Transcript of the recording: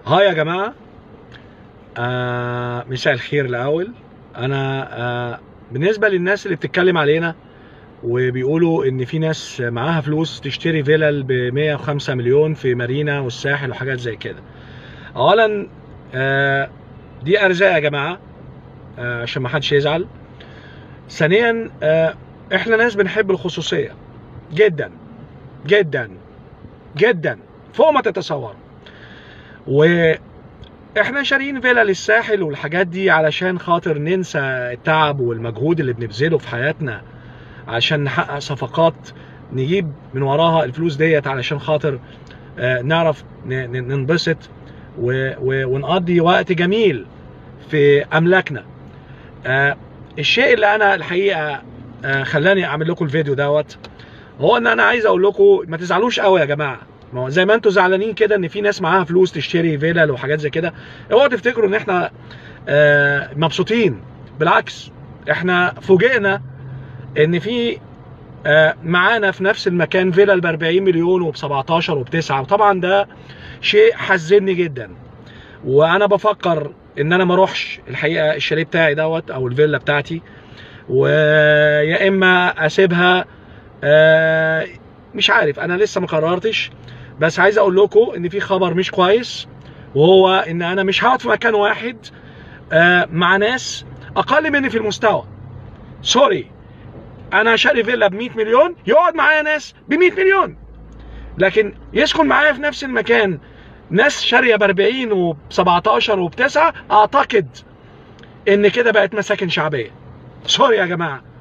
هاي يا جماعة آه مساء الخير الأول أنا آه بالنسبة للناس اللي بتتكلم علينا وبيقولوا إن في ناس معاها فلوس تشتري فيلل ب 105 مليون في مارينا والساحل وحاجات زي كده أولا آه دي أرزاق يا جماعة آه عشان ما حدش يزعل ثانيا آه احنا ناس بنحب الخصوصية جدا جدا جدا فوق ما تتصوروا واحنا شاريين فيلا للساحل والحاجات دي علشان خاطر ننسى التعب والمجهود اللي بنبذله في حياتنا عشان نحقق صفقات نجيب من وراها الفلوس ديت علشان خاطر آه، نعرف ن- ن- ننبسط و- و- ونقضي وقت جميل في املاكنا آه، الشيء اللي انا الحقيقه آه، خلاني اعمل لكم الفيديو دوت هو ان انا عايز اقول لكم ما تزعلوش قوي يا جماعه ما هو زي ما انتوا زعلانين كده ان في ناس معاها فلوس تشتري فيلل وحاجات زي كده اوعوا تفتكروا ان احنا آه، مبسوطين بالعكس احنا فوجئنا ان في آه، معانا في نفس المكان فيلل ب 40 مليون وب 17 وب 9 وطبعا ده شيء حزني جدا وانا بفكر ان انا ما اروحش الحقيقه الشاليه بتاعي دوت او الفيلا بتاعتي ويا اما اسيبها آه، مش عارف انا لسه ما قررتش بس عايز اقول لكم ان في خبر مش كويس وهو ان انا مش هقعد في مكان واحد آه، مع ناس اقل مني في المستوى سوري انا شاري فيلا ب 100 مليون يقعد معايا ناس ب 100 مليون لكن يسكن معايا في نفس المكان ناس شاريه ب 40 وب 17 وب 9 اعتقد ان كده بقت مساكن شعبيه سوري يا جماعه